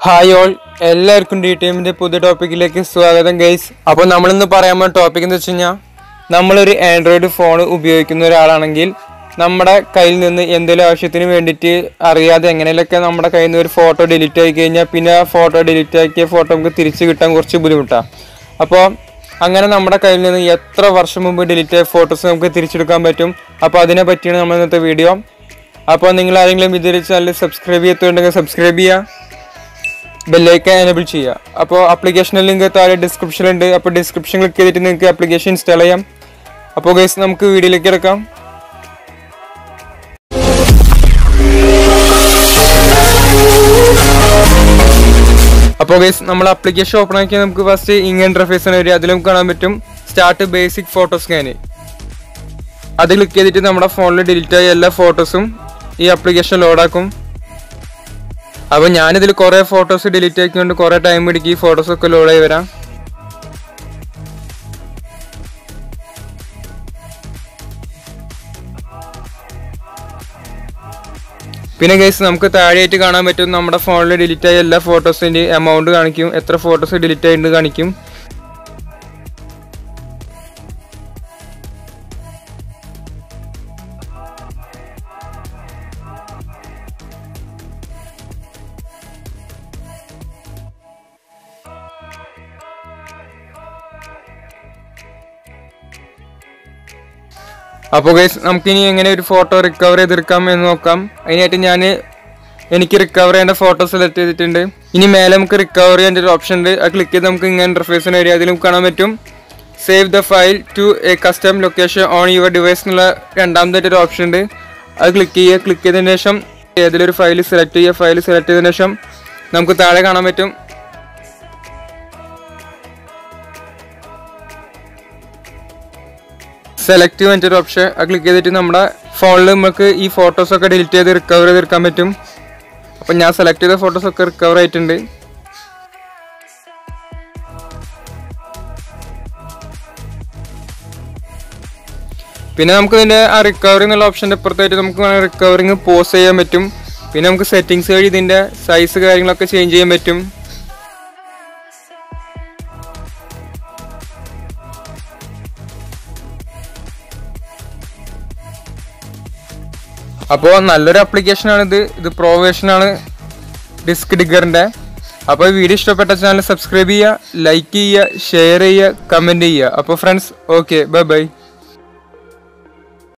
hi all എല്ലാവർക്കും D ടീമിന്റെ പുതിയ ടോപ്പിക്കിലേക്ക് സ്വാഗതം ഗൈസ് അപ്പോൾ നമ്മളിന്ന് പറയാൻ പോകുന്ന ടോപ്പിക് എന്ന് വെച്ച് കഴിഞ്ഞാൽ നമ്മളൊരു ആൻഡ്രോയിഡ് ഫോൺ ഉപയോഗിക്കുന്ന ഒരാളാണെങ്കിൽ നമ്മുടെ കയ്യിൽ നിന്ന് എന്തെങ്കിലും ആവശ്യത്തിന് വേണ്ടിയിട്ട് അറിയാതെ എങ്ങനെയൊക്കെ നമ്മുടെ കയ്യിൽ നിന്ന് ഒരു ഫോട്ടോ ഡിലീറ്റ് ആയി കഴിഞ്ഞാൽ പിന്നെ ആ ഫോട്ടോ ഡിലീറ്റ് ആക്കിയ ഫോട്ടോ നമുക്ക് തിരിച്ച് കിട്ടാൻ കുറച്ച് ബുദ്ധിമുട്ടാണ് അപ്പോൾ അങ്ങനെ നമ്മുടെ കയ്യിൽ നിന്ന് എത്ര വർഷം മുമ്പ് ഡിലീറ്റ് ആയ ഫോട്ടോസ് നമുക്ക് തിരിച്ചെടുക്കാൻ പറ്റും അപ്പോൾ അതിനെ പറ്റിയാണ് നമ്മൾ ഇന്നത്തെ വീഡിയോ അപ്പോൾ നിങ്ങൾ ആരെങ്കിലും ഇതൊരു ചാനൽ സബ്സ്ക്രൈബ് ചെയ്തിട്ടുണ്ടെങ്കിൽ സബ്സ്ക്രൈബ് ചെയ്യുക ബെല്ലൈക്കൻ എനേബിൾ ചെയ്യുക അപ്പോൾ ആപ്ലിക്കേഷനിൽ ലിങ്ക് താഴെ ഡിസ്ക്രിപ്ഷനിലുണ്ട് അപ്പോൾ ഡിസ്ക്രിപ്ഷൻ ക്ലിക്ക് ചെയ്തിട്ട് നിങ്ങൾക്ക് ആപ്ലിക്കേഷൻ ഇൻസ്റ്റാൾ ചെയ്യാം അപ്പോൾ ഗൈസ് നമുക്ക് വീഡിയോയിലേക്ക് എടുക്കാം അപ്പോൾ ഗൈസ് നമ്മൾ ആപ്ലിക്കേഷൻ ഓപ്പൺ ആക്കിയാൽ നമുക്ക് ഫസ്റ്റ് ഇങ്ങനെ ഇന്റർഫേസ് ആണ് വരിക അതിൽ നമുക്ക് കാണാൻ പറ്റും സ്റ്റാർട്ട് ബേസിക് ഫോട്ടോ സ്കാന് അത് ക്ലിക്ക് ചെയ്തിട്ട് നമ്മുടെ ഫോണിൽ ഡിലീറ്റ് ആയ എല്ലാ ഫോട്ടോസും ഈ ആപ്ലിക്കേഷൻ ലോഡാക്കും അപ്പോൾ ഞാനിതിൽ കുറേ ഫോട്ടോസ് ഡിലീറ്റ് ആക്കിക്കൊണ്ട് കുറേ ടൈം പിടിക്കും ഈ ഫോട്ടോസ് ഒക്കെ ലോഡ് ആയി വരാം പിന്നെ ഗൈസ് നമുക്ക് താഴെയായിട്ട് കാണാൻ പറ്റും നമ്മുടെ ഫോണിൽ ഡിലീറ്റ് ആയ എല്ലാ ഫോട്ടോസിന്റെ എമൗണ്ട് കാണിക്കും എത്ര ഫോട്ടോസ് ഡിലീറ്റ് ആയിട്ട് കാണിക്കും അപ്പോൾ ഗൈസ് നമുക്കിനി എങ്ങനെ ഒരു ഫോട്ടോ റിക്കവർ ചെയ്തെടുക്കാം എന്ന് നോക്കാം അതിനായിട്ട് ഞാൻ എനിക്ക് റിക്കവർ ചെയ്യേണ്ട ഫോട്ടോ സെലക്ട് ചെയ്തിട്ടുണ്ട് ഇനി മേലെ നമുക്ക് റിക്കവർ ചെയ്യേണ്ട ഒരു ഓപ്ഷൻ ഉണ്ട് അത് ക്ലിക്ക് ചെയ്ത് നമുക്ക് ഇങ്ങനെ ഇന്റർഫേസിന് വരിക അതിൽ നമുക്ക് കാണാൻ പറ്റും save the file to a custom location on your device എന്നുള്ള രണ്ടാമതായിട്ട് ഒരു ഓപ്ഷൻ ഉണ്ട് അത് ക്ലിക്ക് ചെയ്യുക ക്ലിക്ക് ചെയ്തതിന് ശേഷം ഏതിലൊരു ഫയൽ സെലക്ട് ചെയ്യുക ഫയൽ സെലക്ട് ചെയ്തതിന് ശേഷം നമുക്ക് താഴെ കാണാൻ പറ്റും സെലക്ട് ഒരു ഓപ്ഷൻ അത് ക്ലിക്ക് ചെയ്തിട്ട് നമ്മുടെ ഫോണിൽ നമുക്ക് ഈ ഫോട്ടോസ് ഒക്കെ ഡിലീറ്റ് ചെയ്ത് റിക്കവർ ചെയ്തെടുക്കാൻ പറ്റും അപ്പം ഞാൻ സെലക്ട് ചെയ്ത ഫോട്ടോസ് ഒക്കെ റിക്കവർ ആയിട്ടുണ്ട് പിന്നെ നമുക്ക് ഇതിൻ്റെ ആ റിക്കവറി എന്നുള്ള ഓപ്ഷൻ്റെ അപ്പുറത്തായിട്ട് നമുക്ക് റിക്കവറിങ് പോസ് ചെയ്യാൻ പറ്റും പിന്നെ നമുക്ക് സെറ്റിങ്സ് വഴി ഇതിൻ്റെ സൈസ് കാര്യങ്ങളൊക്കെ ചേഞ്ച് ചെയ്യാൻ പറ്റും അപ്പോൾ നല്ലൊരു ആപ്ലിക്കേഷനാണ് ഇത് ഇത് പ്രൊവേഷനാണ് ഡിസ്ക് ഡിഗറിൻ്റെ അപ്പോൾ വീഡിയോ ഇഷ്ടപ്പെട്ട ചാനൽ സബ്സ്ക്രൈബ് ചെയ്യുക ലൈക്ക് ചെയ്യുക ഷെയർ ചെയ്യുക കമൻറ്റ് ചെയ്യുക അപ്പോൾ ഫ്രണ്ട്സ് ഓക്കെ ബൈ ബൈ